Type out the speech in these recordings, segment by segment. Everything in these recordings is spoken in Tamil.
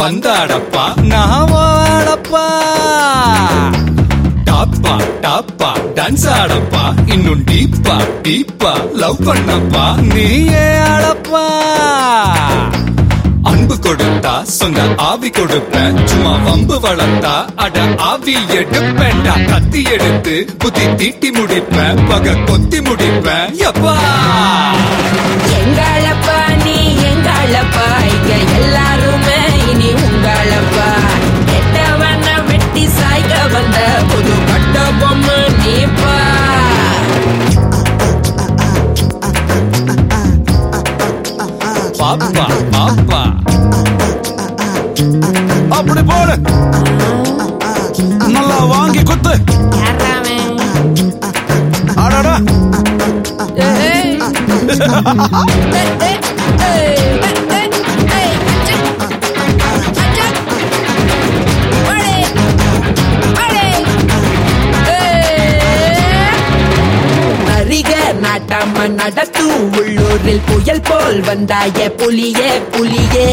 வந்தாடப்பா நான் வாடப்பா டாப்பா டாப்பா டான்ஸ் ஆடப்பா இன்னும் டீப்பா டீப்பா லவ் பண்ணப்பா நீயே ஆடப்பா அன்பு கொடுத்தா சொந்த ஆவி கொடுப்பேன் சும்மா வம்பு வளர்த்தா அட ஆவி எடுப்பேன்டா கத்தி எடுத்து புத்தி தீட்டி முடிப்பேன் பக கொத்தி முடிப்பேன் எப்பா எங்களப்பா நீ எங்களப்பா இங்க எல்லாருமே இனி உங்களப்பா கெட்டவன வெட்டி சாய்க்க வந்த புது பட்ட பொம்மை நீப்பா பாப்பா பாப்பா அப்படி போடு நல்லா வாங்கி குத்து யாராமே அடடா ஏய். ஏய், ஏய், ஏய், ஏய், ஏய், அச்சா. அச்சா. ஓடே. ஓடே. ஏய். அரிக நாட்டாம நடக்கும் உள்ளூரில் புயல் போல் வந்தாய புலியே புலியே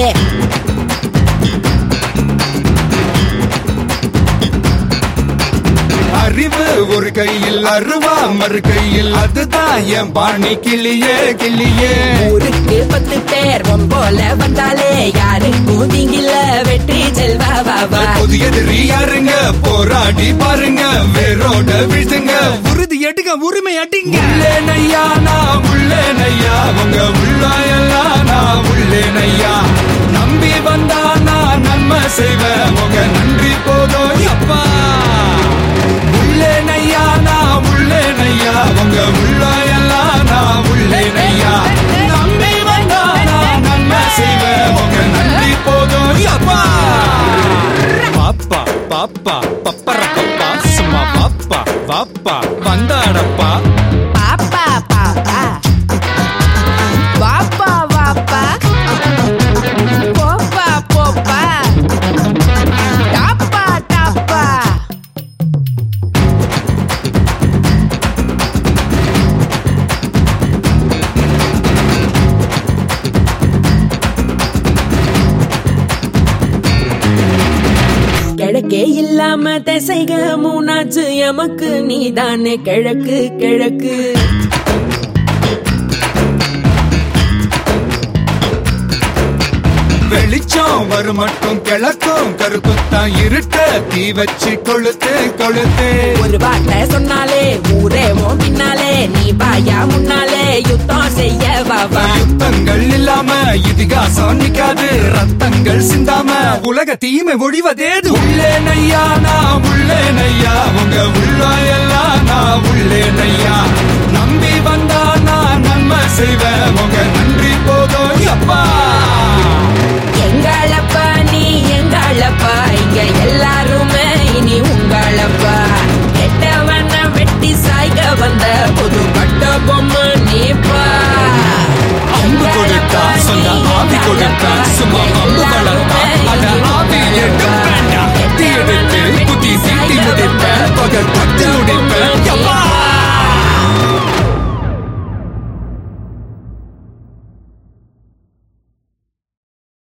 அறிவு ஒரு கையில் அருவா மறு கையில் அதுதான் என் பாணி கிளியே கிளியே ஊருக்கு பத்து பேர் போல வந்தாலே யாருக்கும் நீங்கில வெற்றி செல்வா வாவா புதிய எதிரி யாருங்க போராடி பாருங்க வேரோட வீழ்த்துங்க உறுதி எடுங்க உரிமை அடிங்க உள்ளே நையா நான் உள்ளே நையா உங்க உள்ளாயெல்லாம் நான் உள்ளே நையா நம்பி வந்தா நான் நன்மை செய்வேன் உங்க நன்றி போதும் அப்பா உள்ளே நையா நான் உள்ளே நையா உங்க உள்ளாயெல்லாம் நான் உள்ளே நையா நம்பி வந்தா நான் நன்மை செய்வேன் உங்க நன்றி போதும் அப்பா பாப்பா பாப்பா பப்பர பப்பா சும்மா பாப்பா பாப்பா வந்தாடப்பா பாப்பா பாப்பா வாப்பா வாப்பா போப்பா போப்பா டாப்பா டாப்பா கிழக்கே இல்லாம திசைக மூணாச்சு எமக்கு நீதானே கிழக்கு கிழக்கு வெளிச்சம் வரும் மட்டும் கிழக்கும் கருப்புத்தான் இருட்ட தீ வச்சு கொளுத்து கொளுத்து ஒரு வார்த்தை சொன்னாலே ஊரே ஓ பின்னாலே நீ பாயா முன்னாலே யுத்தம் செய்ய வாவா யுத்தங்கள் இல்லாம இதிகாசம் நிக்காது ரத்தங்கள் சிந்தாம உலக தீமை ஒழிவதேது உள்ளே நையா நான் உள்ளே நையா உங்க உள்ளாயெல்லாம் நான் உள்ளே நையா நம்பி வந்தா நான் நன்மை செய்வேன் உங்க நன்றி போதும் அப்பா எங்களப்பா நீ எங்களப்பா இங்க எல்லாருமே இனி உங்களப்பா கெட்டவன வெட்டி சாய்க்க வந்த புது பட்ட பொம்மை நீப்பா அம்பு கொடுத்தா சொந்த ஆவி கொடுத்தா சும்மா அம்பு வளர்த்தா அட ஆவி எடுப்பேன் கத்தி எடுத்து குத்தி சீட்டி முடிப்பேன் பகல் பத்து முடிப்பேன்